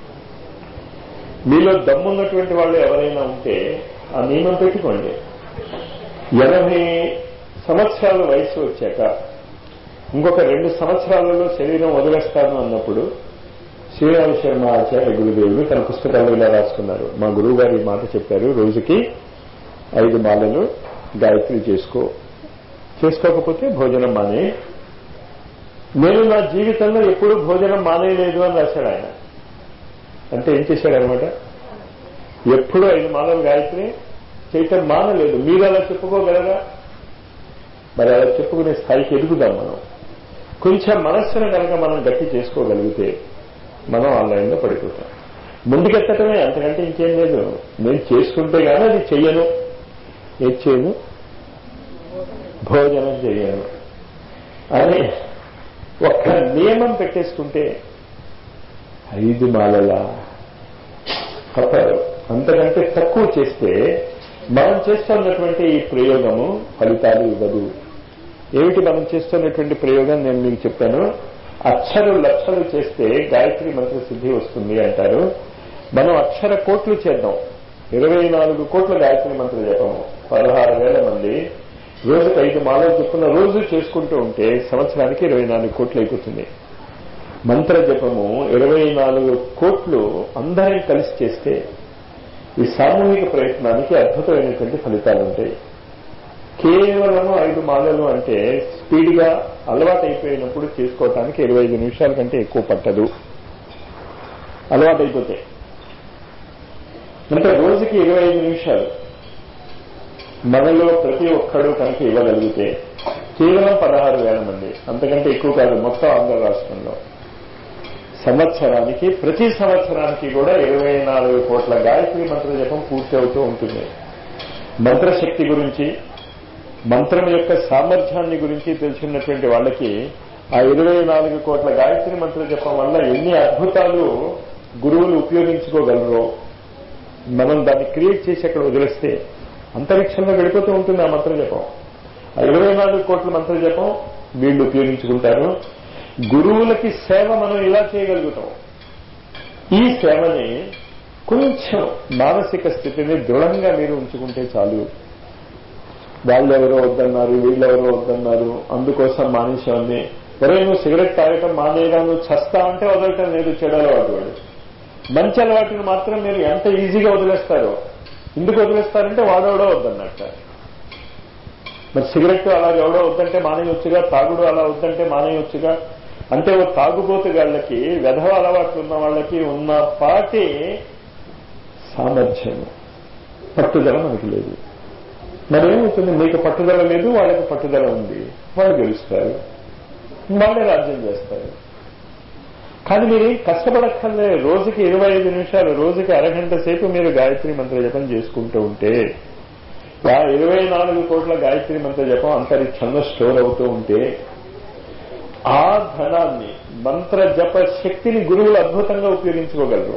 [SPEAKER 1] మీలో దమ్మున్నటువంటి వాళ్ళు ఎవరైనా ఉంటే ఆ నియమం పెట్టుకోండి ఎనభై సంవత్సరాల వయసు వచ్చాక ఇంకొక రెండు సంవత్సరాలలో శరీరం వదిలేస్తాను అన్నప్పుడు శ్రీరామ శర్మ ఆచార్య గురుదేవుడు తన పుస్తకాల్లో ఇలా రాసుకున్నారు మా గురువు గారు ఈ మాట చెప్పారు రోజుకి ఐదు మాలలు గాయత్రి చేసుకో చేసుకోకపోతే భోజనం మానే నేను నా జీవితంలో ఎప్పుడూ భోజనం మానేయలేదు అని రాశాడు ఆయన అంటే ఏం చేశాడు అనమాట ఎప్పుడూ ఐదు మాలలు గాయత్రి చేయటం మానలేదు మీరు అలా చెప్పుకోగలరా మరి అలా చెప్పుకునే స్థాయికి ఎదుగుదాం మనం కొంచెం మనస్సును కనుక మనం గట్టి చేసుకోగలిగితే మనం ఆన్లైన్లో పడిపోతాం ముందుకెత్తటమే అంతకంటే ఇంకేం లేదు నేను చేసుకుంటే కానీ అది చెయ్యను ఏది చేయను భోజనం చేయను అని ఒక్క నియమం పెట్టేసుకుంటే ఐదు మాలల తప్పదు అంతకంటే తక్కువ చేస్తే మనం చేస్తున్నటువంటి ఈ ప్రయోగము ఫలితాలు ఇవ్వదు ఏమిటి మనం చేస్తున్నటువంటి ప్రయోగం నేను మీకు చెప్పాను అక్షరు లక్షలు చేస్తే గాయత్రి మంత్ర సిద్ధి వస్తుంది అంటారు మనం అక్షర కోట్లు చేద్దాం ఇరవై నాలుగు కోట్ల గాయత్రి మంత్ర జపము పదహారు వేల మంది రోజుకు ఐదు మాలలు చొప్పున రోజు చేసుకుంటూ ఉంటే సంవత్సరానికి ఇరవై నాలుగు కోట్లు అయిపోతుంది మంత్ర జపము ఇరవై నాలుగు కోట్లు అందరం కలిసి చేస్తే ఈ సామూహిక ప్రయత్నానికి అద్భుతమైనటువంటి ఫలితాలు ఉంటాయి కేవలము ఐదు మాలలు అంటే స్పీడ్గా అలవాటు అయిపోయినప్పుడు చేసుకోవటానికి ఇరవై ఐదు నిమిషాల కంటే ఎక్కువ పట్టదు అలవాటు అయిపోతే అంటే రోజుకి ఇరవై ఐదు నిమిషాలు మనలో ప్రతి ఒక్కడు కనుక ఇవ్వగలిగితే కేవలం పదహారు వేల మంది అంతకంటే ఎక్కువ కాదు మొత్తం ఆంధ్ర రాష్ట్రంలో సంవత్సరానికి ప్రతి సంవత్సరానికి కూడా ఇరవై నాలుగు కోట్ల గాయత్రి మంత్ర జపం పూర్తి అవుతూ ఉంటుంది మంత్రశక్తి గురించి మంత్రం యొక్క సామర్థ్యాన్ని గురించి తెలిసినటువంటి వాళ్ళకి ఆ ఇరవై నాలుగు కోట్ల గాయత్రి మంత్ర జపం వల్ల ఎన్ని అద్భుతాలు గురువులు ఉపయోగించుకోగలరో మనం దాన్ని క్రియేట్ చేసి అక్కడ వదిలేస్తే అంతరిక్షంలో గడిపోతూ ఉంటుంది ఆ మంత్ర జపం ఆ ఇరవై నాలుగు కోట్ల మంత్ర జపం వీళ్ళు ఉపయోగించుకుంటారు గురువులకి సేవ మనం ఇలా చేయగలుగుతాం ఈ సేవని కొంచెం మానసిక స్థితిని దృఢంగా మీరు ఉంచుకుంటే చాలు వాళ్ళెవరో వద్దన్నారు వీళ్ళెవరో వద్దన్నారు అందుకోసం మానేశాన్ని ఒరే నువ్వు సిగరెట్ తాగటం మానేయగా నువ్వు చస్తా అంటే వదలటం లేదు చెడు అలవాటు వాడు మంచి అలవాటును మాత్రం మీరు ఎంత ఈజీగా వదిలేస్తారో ఎందుకు వదిలేస్తారంటే వాడెవడో వద్దన్నట్ట మరి సిగరెట్ అలా ఎవడో వద్దంటే మానేయొచ్చుగా తాగుడు అలా వద్దంటే మానేయొచ్చుగా అంటే ఓ తాగుబోతుగాళ్ళకి వెధవ అలవాట్లు ఉన్న వాళ్ళకి ఉన్న పాటి సామర్థ్యం పట్టుదల మనకి లేదు మరి ఏమవుతుంది మీకు పట్టుదల లేదు వాళ్ళకి పట్టుదల ఉంది వాళ్ళు గెలుస్తారు వాళ్ళే రాజ్యం చేస్తారు కానీ మీరు కష్టపడక్కర్లే రోజుకి ఇరవై ఐదు నిమిషాలు రోజుకి అరగంట సేపు మీరు గాయత్రి మంత్ర జపం చేసుకుంటూ ఉంటే ఆ ఇరవై నాలుగు కోట్ల గాయత్రి మంత్ర జపం అంతరిక్షంలో స్టోర్ అవుతూ ఉంటే ఆ ధనాన్ని మంత్ర జప శక్తిని గురువులు అద్భుతంగా ఉపయోగించుకోగలరు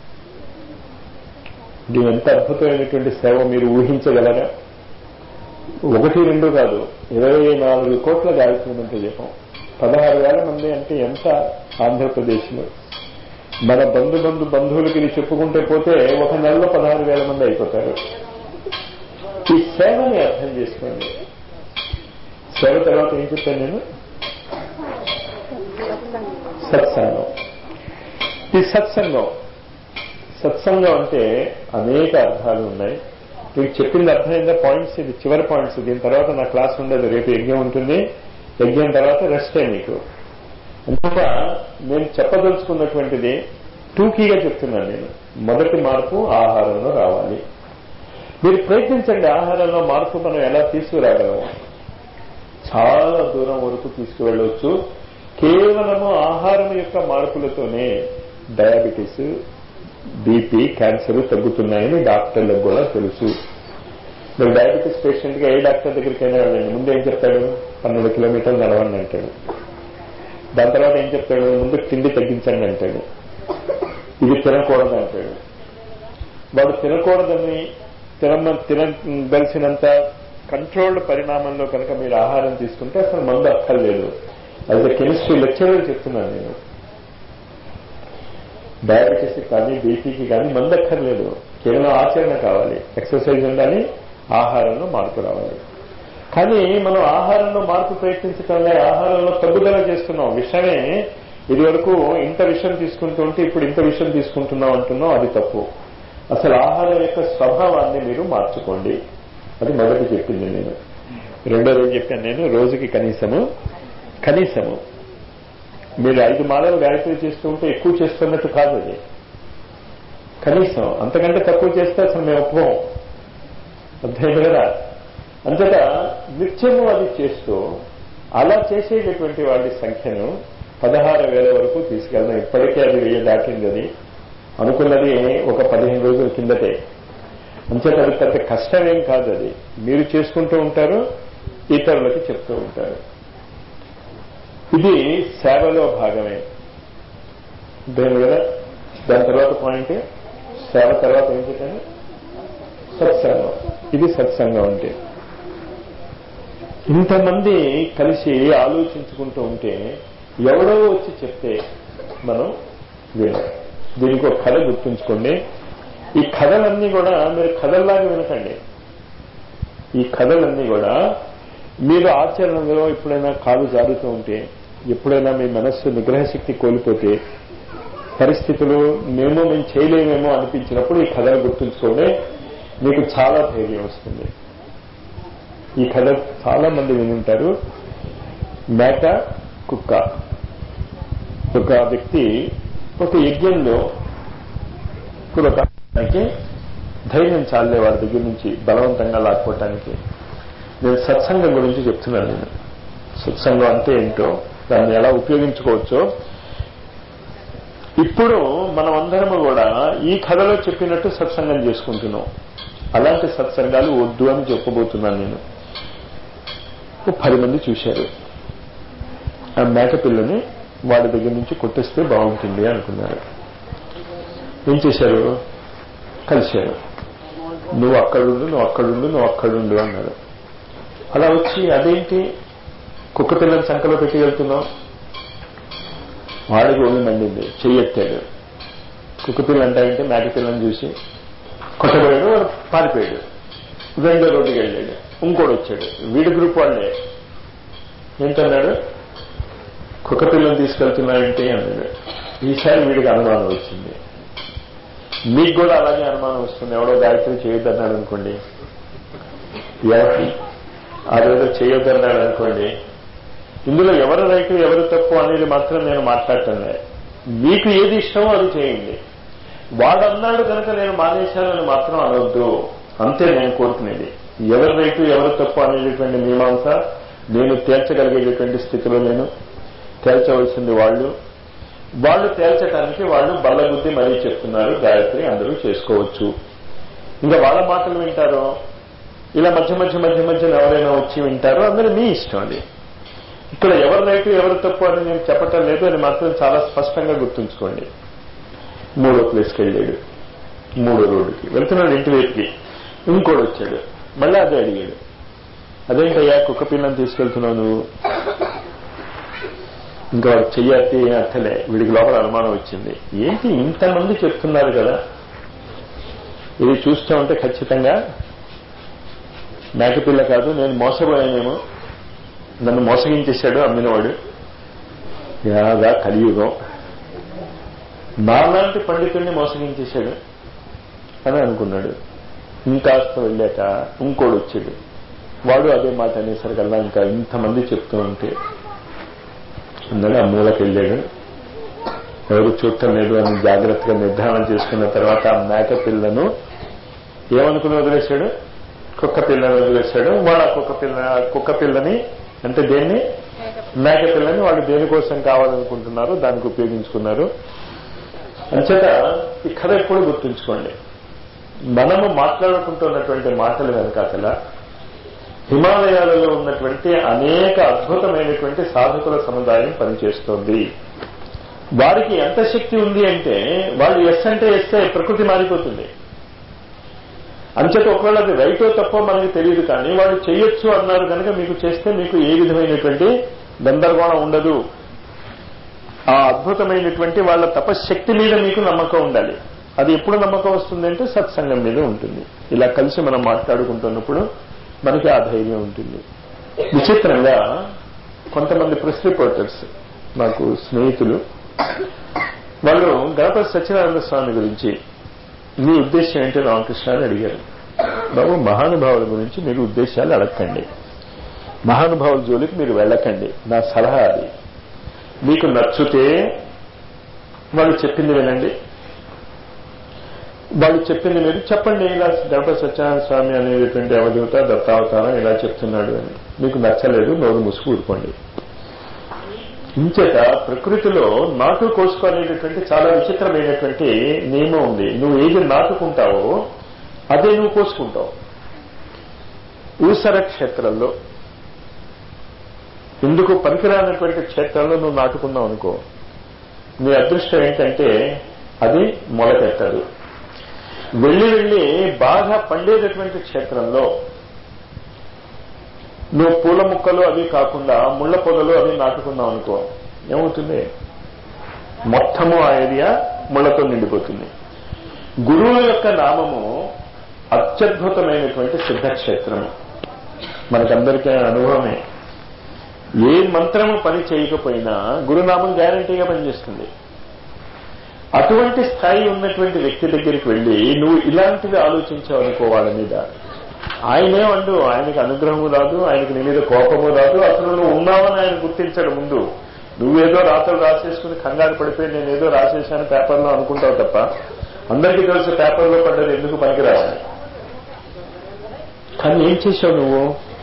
[SPEAKER 1] ఇది ఎంత అద్భుతమైనటువంటి సేవ మీరు ఊహించగలరా ఒకటి రెండు కాదు ఇరవై నాలుగు కోట్ల గాయత్రి మంత్ర జపం పదహారు వేల మంది అంటే ఎంత ఆంధ్రప్రదేశ్లో మన బంధు బంధు బంధువులకి ఇది చెప్పుకుంటే పోతే ఒక నెలలో పదహారు వేల మంది అయిపోతారు ఈ సేవని అర్థం చేసుకోండి సేవ తర్వాత ఏం చెప్పాను నేను సత్సంగం ఈ సత్సంగం సత్సంగం అంటే అనేక అర్థాలు ఉన్నాయి మీకు చెప్పింది అర్థమైందా పాయింట్స్ ఇది చివరి పాయింట్స్ దీని తర్వాత నా క్లాస్ ఉండదు రేపు యజ్ఞం ఉంటుంది యజ్ఞం తర్వాత రెస్టే మీకు అందుక నేను చెప్పదలుచుకున్నటువంటిది టూకీగా చెప్తున్నాను నేను మొదటి మార్పు ఆహారంలో రావాలి మీరు ప్రయత్నించండి ఆహారంలో మార్పు మనం ఎలా తీసుకురాగలము చాలా దూరం వరకు తీసుకువెళ్ళవచ్చు కేవలము ఆహారం యొక్క మార్పులతోనే డయాబెటీస్ బీపీ క్యాన్సర్ తగ్గుతున్నాయని డాక్టర్లకు కూడా తెలుసు మీరు డయాబెటీస్ పేషెంట్గా ఏ డాక్టర్ దగ్గరికైనా వెళ్ళండి ముందు ఏం చెప్తాడు పన్నెండు కిలోమీటర్లు నడవండి అంటాడు దాని తర్వాత ఏం చెప్తాడు ముందు తిండి తగ్గించండి అంటాడు ఇది తినకూడదు అంటాడు వాడు తినకూడదని తినమ తినగలిసినంత కంట్రోల్డ్ పరిణామంలో కనుక మీరు ఆహారం తీసుకుంటే అసలు మందు అక్కర్లేదు అది కెమిస్ట్రీ లెక్చరర్ చెప్తున్నాను నేను డయాబెటీస్ కానీ బీపీకి కానీ మందు అక్కర్లేదు కేవలం ఆచరణ కావాలి ఎక్సర్సైజ్ ఉండాలి ఆహారంలో మార్పు రావాలి కానీ మనం ఆహారంలో మార్పు ప్రయత్నించటంలే ఆహారంలో తగ్గుదల చేస్తున్నాం విషమే ఇది వరకు ఇంత విషయం తీసుకుంటూ ఉంటే ఇప్పుడు ఇంత విషయం తీసుకుంటున్నాం అంటున్నాం అది తప్పు అసలు ఆహారం యొక్క స్వభావాన్ని మీరు మార్చుకోండి అది మొదటి చెప్పింది నేను రెండో రోజు చెప్పాను నేను రోజుకి కనీసము కనీసము మీరు ఐదు మాలలు గాయత్రి చేస్తూ ఉంటే ఎక్కువ చేస్తున్నట్టు కాదు అది కనీసం అంతకంటే తక్కువ చేస్తే అసలు మేము ఒప్పుకోం అర్థమైంది కదా అంతట నిత్యము అది చేస్తూ అలా చేసేటటువంటి వాడి సంఖ్యను పదహారు వేల వరకు తీసుకెళ్దాం ఇప్పటికే అది వెయ్యి దాటింది అది అనుకున్నది ఒక పదిహేను రోజుల కిందటే అంచేత అది పెద్ద కష్టమేం కాదు అది మీరు చేసుకుంటూ ఉంటారు ఇతరులకి చెప్తూ ఉంటారు ఇది సేవలో భాగమే దేని కదా దాని తర్వాత పాయింట్ సేవ తర్వాత ఏం చెప్పాను సత్సంగం ఇది సత్సంగం అంటే ఇంతమంది కలిసి ఆలోచించుకుంటూ ఉంటే ఎవడో వచ్చి చెప్తే మనం వినం దీనికి ఒక కథ గుర్తుంచుకోండి ఈ కథలన్నీ కూడా మీరు కథల్లాగా వినకండి ఈ కథలన్నీ కూడా మీరు ఆచరణలో ఎప్పుడైనా కాలు జారుతూ ఉంటే ఎప్పుడైనా మీ మనస్సు నిగ్రహశక్తి కోల్పోతే పరిస్థితులు మేము మేము చేయలేమేమో అనిపించినప్పుడు ఈ కథలు గుర్తుంచుకోండి మీకు చాలా ధైర్యం వస్తుంది ఈ కథ చాలా మంది వినుంటారు మేక కుక్క ఒక వ్యక్తి ఒక యజ్ఞంలో కురకానికి ధైర్యం చాలే వాడి దగ్గర నుంచి బలవంతంగా లాక్కోవటానికి నేను సత్సంగం గురించి చెప్తున్నాను నేను సత్సంగం అంటే ఏంటో దాన్ని ఎలా ఉపయోగించుకోవచ్చో ఇప్పుడు మనం అందరము కూడా ఈ కథలో చెప్పినట్టు సత్సంగం చేసుకుంటున్నాం అలాంటి సత్సంగాలు వద్దు అని చెప్పబోతున్నాను నేను ఓ పది మంది చూశారు ఆ మేక పిల్లని వాడి దగ్గర నుంచి కొట్టేస్తే బాగుంటుంది అనుకున్నారు ఏం చేశారు కలిశారు నువ్వు అక్కడుండు నువ్వు అక్కడుండు నువ్వు అక్కడుండు అన్నారు అలా వచ్చి అదేంటి కుక్క పిల్లని సంకలో పెట్టి వెళ్తున్నావు వాడికి ఒళ్ళు మండింది చెయ్యెత్తాడు కుక్క పిల్ల అంటాయంటే మేక పిల్లని చూసి కొట్టబోయాడు వాడు పారిపోయాడు రెండో రోడ్డుకి వెళ్ళాడు ఇంకోటి వచ్చాడు వీడి గ్రూప్ వాళ్ళే ఏంటన్నాడు కుక్క పిల్లని తీసుకెళ్తున్నాయంటే అన్నాడు ఈసారి వీడికి అనుమానం వచ్చింది మీకు కూడా అలాగే అనుమానం వస్తుంది ఎవడో గాయత్రి చేయొద్దన్నాడు అనుకోండి ఎవరి అదేదో చేయొద్దన్నాడు అనుకోండి ఇందులో ఎవరు రైతు ఎవరు తప్పు అనేది మాత్రం నేను మాట్లాడటం మీకు ఏది ఇష్టమో అది చేయండి వాడన్నాడు కనుక నేను మానేశానని మాత్రం అనవద్దు అంతే నేను కోరుకునేది ఎవరు రైతు ఎవరు తప్పు అనేటటువంటి మీమాంస నేను తేల్చగలిగేటటువంటి స్థితిలో నేను తేల్చవలసింది వాళ్ళు వాళ్ళు తేల్చడానికి వాళ్ళు బల్లబుద్ధి మరీ చెప్తున్నారు గాయత్రి అందరూ చేసుకోవచ్చు ఇంకా వాళ్ళ మాటలు వింటారో ఇలా మధ్య మధ్య మధ్య మధ్యన ఎవరైనా వచ్చి వింటారో అందరూ మీ ఇష్టం అది ఇక్కడ ఎవరు రైతు ఎవరు తప్పు అని నేను చెప్పటం లేదు అని మాత్రం చాలా స్పష్టంగా గుర్తుంచుకోండి మూడో ప్లేస్కి వెళ్ళాడు మూడో రోడ్డుకి వెళ్తున్నాడు ఇంటి వైపుకి ఇంకోటి వచ్చాడు మళ్ళీ అదే అడిగాడు అదేంటయ్యా కుక్క పిల్లని తీసుకెళ్తున్నావు నువ్వు ఇంకా వాడు చెయ్యత్తి అర్థలే వీడికి లోపల అనుమానం వచ్చింది ఏంటి ఇంతమంది చెప్తున్నారు కదా ఇది చూస్తూ ఉంటే ఖచ్చితంగా మేకపిల్ల కాదు నేను మోసపోయానేమో నన్ను మోసగించేశాడు అమ్మినవాడు యాగా కలియుగం నాలాంటి పండితుడిని మోసగించేశాడు అని అనుకున్నాడు ఇంకాస్త వెళ్ళాక ఇంకోడు వచ్చాడు వాడు అదే మాట అనేసరికల్లా ఇంకా ఇంతమంది చెప్తూ ఉంటే అన్నాడు ఆ మూలకి వెళ్ళాడు ఎవరు చూడటం లేదు అని జాగ్రత్తగా నిర్ధారణ చేసుకున్న తర్వాత ఆ మేక పిల్లను ఏమనుకుని వదిలేశాడు కుక్క పిల్లని వదిలేశాడు వాడు ఆ కుక్క పిల్ల కుక్క పిల్లని అంటే దేన్ని మేక పిల్లని వాళ్ళు దేనికోసం కావాలనుకుంటున్నారు దానికి ఉపయోగించుకున్నారు అంచేత ఈ కథ ఎప్పుడు గుర్తుంచుకోండి మనము మాట్లాడుకుంటున్నటువంటి మాటలు వెనక అసలు హిమాలయాలలో ఉన్నటువంటి అనేక అద్భుతమైనటువంటి సాధకుల సముదాయం పనిచేస్తోంది వారికి ఎంత శక్తి ఉంది అంటే వాళ్ళు ఎస్ అంటే ఎస్తే ప్రకృతి మారిపోతుంది అంచేత ఒకవేళ అది రైటో తప్ప మనకి తెలియదు కానీ వాళ్ళు చేయొచ్చు అన్నారు కనుక మీకు చేస్తే మీకు ఏ విధమైనటువంటి గందరగోళం ఉండదు ఆ అద్భుతమైనటువంటి వాళ్ళ తపశక్తి మీద మీకు నమ్మకం ఉండాలి అది ఎప్పుడు నమ్మకం వస్తుందంటే సత్సంగం మీద ఉంటుంది ఇలా కలిసి మనం మాట్లాడుకుంటున్నప్పుడు మనకి ఆ ధైర్యం ఉంటుంది విచిత్రంగా కొంతమంది ప్రెస్ రిపోర్టర్స్ నాకు స్నేహితులు వాళ్ళు గణపతి సత్యనారాయణ స్వామి గురించి మీ ఉద్దేశం ఏంటి రామకృష్ణ అని అడిగారు బాబు మహానుభావుల గురించి మీరు ఉద్దేశాలు అడగండి మహానుభావుల జోలికి మీరు వెళ్ళకండి నా సలహా అది మీకు నచ్చితే వాళ్ళు చెప్పింది వినండి వాళ్ళు చెప్పింది మీరు చెప్పండి ఇలా గణపతి సత్యనారాయణ స్వామి అనేటువంటి అవధూత దత్తావతారం ఇలా చెప్తున్నాడు అని మీకు నచ్చలేదు నోరు ముసుగు ఊరుకోండి ఇంచేత ప్రకృతిలో నాటు కోసుకోనేటటువంటి చాలా విచిత్రమైనటువంటి నియమం ఉంది నువ్వు ఏది నాటుకుంటావో అదే నువ్వు కోసుకుంటావు ఊసర క్షేత్రంలో ఎందుకు పనికిరానటువంటి క్షేత్రంలో నువ్వు నాటుకున్నావు అనుకో నీ అదృష్టం ఏంటంటే అది మొలకెత్తదు వెళ్ళి వెళ్ళి బాగా పండేటటువంటి క్షేత్రంలో నువ్వు పూల ముక్కలు అవి కాకుండా ముళ్ళ పొదలు అవి నాటుకున్నావు అనుకో ఏమవుతుంది మొత్తము ఆ ఏరియా ముళ్ళతో నిండిపోతుంది గురువు యొక్క నామము అత్యద్భుతమైనటువంటి సిద్ధక్షేత్రము మనకందరికీ అనుభవమే ఏ మంత్రము పని చేయకపోయినా గురునామం గ్యారంటీగా పనిచేస్తుంది అటువంటి స్థాయి ఉన్నటువంటి వ్యక్తి దగ్గరికి వెళ్ళి నువ్వు ఇలాంటివి ఆలోచించావు అనుకో వాళ్ళ మీద ఆయనే వండు ఆయనకి అనుగ్రహము రాదు ఆయనకి నీ మీద కోపము రాదు అసలు నువ్వు ఉన్నావని ఆయన గుర్తించడు ముందు నువ్వేదో రాతలు రాసేసుకుని కంగారు పడిపోయి నేను ఏదో రాసేసాను పేపర్లో అనుకుంటావు తప్ప అందరికీ తెలుసు పేపర్లో పడ్డది ఎందుకు పనికిరావాలి కానీ ఏం చేశావు నువ్వు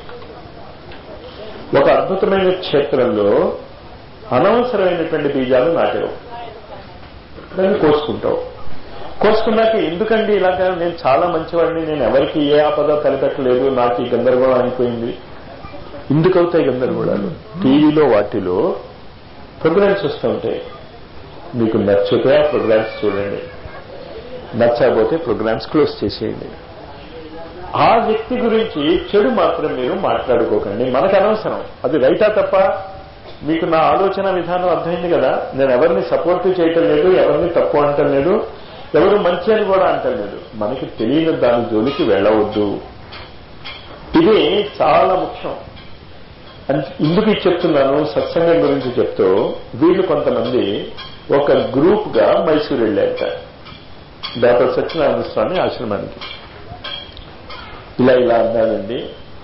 [SPEAKER 1] ఒక అద్భుతమైన క్షేత్రంలో అనవసరమైనటువంటి బీజాలు నాటావు దాన్ని కోసుకుంటావు కోసుకున్నాక ఎందుకండి ఇలాగా నేను చాలా మంచివాడిని నేను ఎవరికి ఏ ఆపద తలపెట్టలేదు నాకు ఈ గందరగోళం అయిపోయింది ఎందుకు అవుతాయి గందరగోళాలు టీవీలో వాటిలో ప్రోగ్రామ్స్ వస్తూ ఉంటాయి మీకు నచ్చితే ఆ ప్రోగ్రామ్స్ చూడండి నచ్చకపోతే ప్రోగ్రామ్స్ క్లోజ్ చేసేయండి ఆ వ్యక్తి గురించి చెడు మాత్రం మీరు మాట్లాడుకోకండి మనకు అనవసరం అది రైటా తప్ప మీకు నా ఆలోచన విధానం అర్థమైంది కదా నేను ఎవరిని సపోర్ట్ చేయటం లేదు ఎవరిని తప్పు అంటం లేదు ఎవరు మంచి అని కూడా అంటం లేదు మనకి తెలియని దాని జోలికి వెళ్ళవద్దు ఇది చాలా ముఖ్యం ఇందుకు చెప్తున్నాను సత్సంగం గురించి చెప్తూ వీళ్ళు కొంతమంది ఒక గ్రూప్ గా మైసూరు వెళ్ళారట డాక్టర్ సత్యనారాయణ స్వామి ఆశ్రమానికి ఇలా ఇలా అన్నాడండి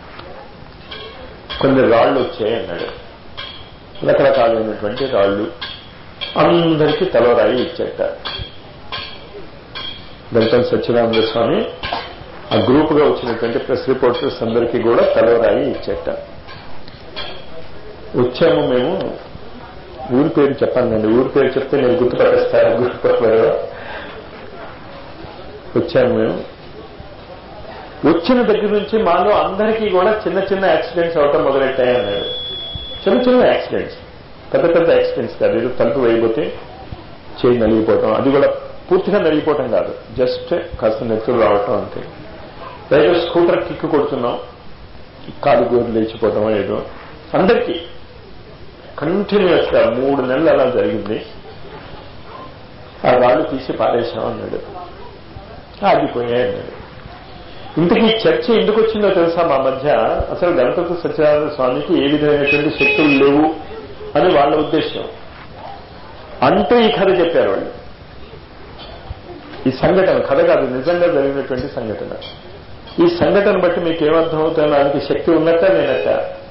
[SPEAKER 1] కొన్ని రాళ్లు వచ్చాయి అన్నాడు రకరకాలైనటువంటి రాళ్లు అందరికీ తలరాయి ఇచ్చేట గౌతమ్ సత్యనారాయణ స్వామి ఆ గ్రూప్ గా వచ్చినటువంటి ప్రెస్ రిపోర్టర్స్ అందరికీ కూడా తలరాయి ఇచ్చేట వచ్చాము మేము ఊరి పేరు చెప్పండి ఊరి పేరు చెప్తే నేను గుర్తుపట్టేస్తాను గుర్తుపట్టలేదు వచ్చాము మేము వచ్చిన దగ్గర నుంచి మాలో అందరికీ కూడా చిన్న చిన్న యాక్సిడెంట్స్ అవటం మొదలెట్టాయి అన్నాడు చిన్న చిన్న యాక్సిడెంట్స్ పెద్ద పెద్ద యాక్సిడెంట్స్ కాదు ఏదో తలుపు వేయబోతే చేయి నలిగిపోవటం అది కూడా పూర్తిగా నలిగిపోవటం కాదు జస్ట్ కాస్త నెత్తులు రావటం అంతే పైగా స్కూటర్ కిక్కు కొడుతున్నాం కాలు గోరు లేచిపోవటం ఏదో అందరికీ కంటిన్యూస్ గా మూడు నెలలు అలా జరిగింది ఆ రాళ్ళు తీసి పారేశాం అన్నాడు ఆగిపోయాయి అన్నాడు ఇంతకీ చర్చ ఎందుకు వచ్చిందో తెలుసా మా మధ్య అసలు గణపతి సత్యనారాయణ స్వామికి ఏ విధమైనటువంటి శక్తులు లేవు అని వాళ్ళ ఉద్దేశం అంటూ ఈ కథ చెప్పారు వాళ్ళు ఈ సంఘటన కథ కాదు నిజంగా జరిగినటువంటి సంఘటన ఈ సంఘటన బట్టి మీకు ఏమర్థం అవుతుందో ఆయనకి శక్తి ఉన్నట్ట లేనట్ట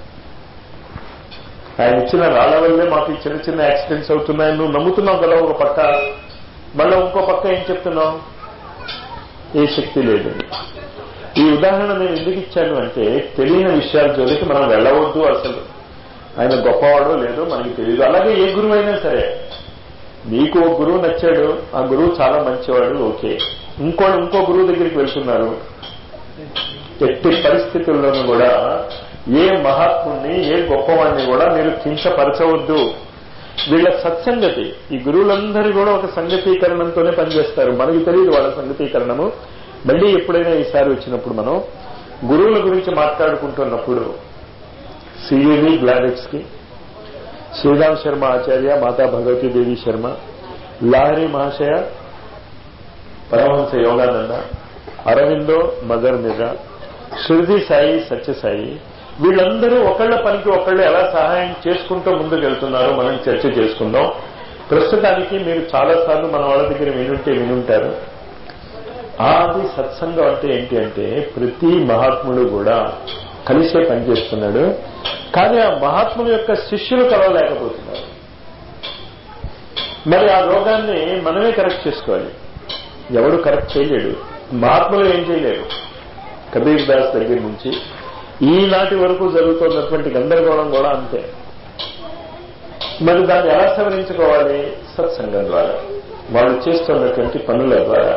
[SPEAKER 1] ఆయన ఇచ్చిన రాళ్ల వల్లే మాకు ఈ చిన్న చిన్న యాక్సిడెంట్స్ అవుతున్నాయి నువ్వు నమ్ముతున్నావు కదా ఒక పక్క మళ్ళీ ఇంకో పక్క ఏం చెప్తున్నావు ఏ శక్తి లేదు ఈ ఉదాహరణ నేను ఎందుకు ఇచ్చాను అంటే తెలియని విషయాల జోలికి మనం వెళ్ళవద్దు అసలు ఆయన గొప్పవాడో లేదో మనకి తెలియదు అలాగే ఏ గురువు అయినా సరే మీకు ఒక గురువు నచ్చాడు ఆ గురువు చాలా మంచివాడు ఓకే ఇంకో ఇంకో గురువు దగ్గరికి వెళ్తున్నారు ఎట్టి పరిస్థితుల్లోనూ కూడా ఏ మహాత్ముణ్ణి ఏ గొప్పవాడిని కూడా మీరు కించపరచవద్దు వీళ్ళ సత్సంగతి ఈ గురువులందరూ కూడా ఒక సంగతీకరణంతోనే పనిచేస్తారు మనకి తెలియదు వాళ్ళ సంగతీకరణము మళ్ళీ ఎప్పుడైనా ఈసారి వచ్చినప్పుడు మనం గురువుల గురించి మాట్లాడుకుంటున్నప్పుడు సిఏవి గ్లాడెక్స్ కి శ్రీరామ్ శర్మ ఆచార్య మాతా భగవతీ దేవి శర్మ లాహరి మహాశయ పరమహంస యోగానంద అరవిందో మదర్ మీద శృతి సాయి సత్యసాయి వీళ్ళందరూ ఒకళ్ళ పనికి ఒకళ్ళు ఎలా సహాయం చేసుకుంటూ ముందుకు వెళ్తున్నారో మనం చర్చ చేసుకుందాం ప్రస్తుతానికి మీరు చాలా సార్లు మన వాళ్ళ దగ్గర వినుంటే వినుంటారు ఆది సత్సంగం అంటే ఏంటి అంటే ప్రతి మహాత్ముడు కూడా కలిసే పనిచేస్తున్నాడు కానీ ఆ మహాత్ముడు యొక్క శిష్యులు కలవలేకపోతున్నారు మరి ఆ రోగాన్ని మనమే కరెక్ట్ చేసుకోవాలి ఎవడు కరెక్ట్ చేయలేడు మహాత్ములు ఏం చేయలేరు కబీర్ దాస్ దగ్గర నుంచి ఈనాటి వరకు జరుగుతున్నటువంటి గందరగోళం కూడా అంతే మరి దాన్ని ఎలా సవరించుకోవాలి సత్సంగం ద్వారా వాళ్ళు చేస్తున్నటువంటి పనుల ద్వారా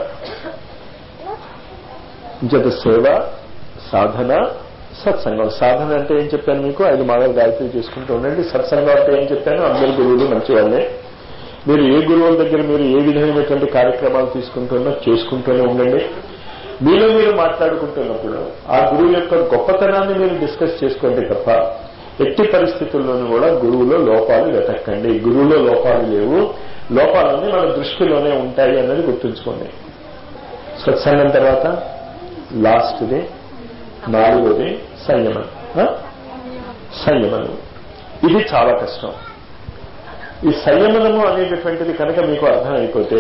[SPEAKER 1] జత సేవ సాధన సత్సంగం సాధన అంటే ఏం చెప్పాను మీకు ఐదు మాటలు గాయత్రి చేసుకుంటూ ఉండండి సత్సంగం అంటే ఏం చెప్పాను అందరు గురువులు మంచి వాళ్ళే మీరు ఏ గురువుల దగ్గర మీరు ఏ విధమైనటువంటి కార్యక్రమాలు తీసుకుంటున్నా చేసుకుంటూనే ఉండండి మీలో మీరు మాట్లాడుకుంటున్నప్పుడు ఆ గురువు యొక్క గొప్పతనాన్ని మీరు డిస్కస్ చేసుకోండి తప్ప ఎట్టి పరిస్థితుల్లోనూ కూడా గురువులో లోపాలు వెతక్కండి గురువులో లోపాలు లేవు లోపాలన్నీ మన దృష్టిలోనే ఉంటాయి అన్నది గుర్తుంచుకోండి సత్సంగం తర్వాత లాస్ట్ది నాలుగోది సంయమనం ఆ? సంయమనం ఇది చాలా కష్టం ఈ సంయమనము అనేటటువంటిది కనుక మీకు అర్థమైపోతే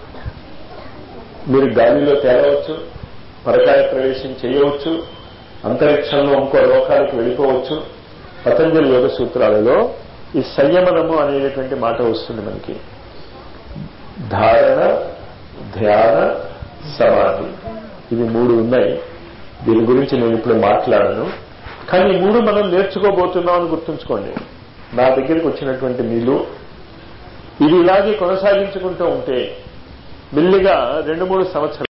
[SPEAKER 1] మీరు గాలిలో తేలవచ్చు పరకాయ ప్రవేశం చేయవచ్చు అంతరిక్షంలో ఇంకో లోకాలకు వెళ్ళిపోవచ్చు పతంజలి యోగ సూత్రాలలో ఈ సంయమనము అనేటటువంటి మాట వస్తుంది మనకి ధారణ ధ్యాన సమాధి ఇవి మూడు ఉన్నాయి దీని గురించి నేను ఇప్పుడు మాట్లాడను కానీ ఈ మూడు మనం నేర్చుకోబోతున్నాం అని గుర్తుంచుకోండి నా దగ్గరికి వచ్చినటువంటి మీరు ఇది ఇలాగే కొనసాగించుకుంటూ ఉంటే మెల్లిగా రెండు మూడు సంవత్సరాలు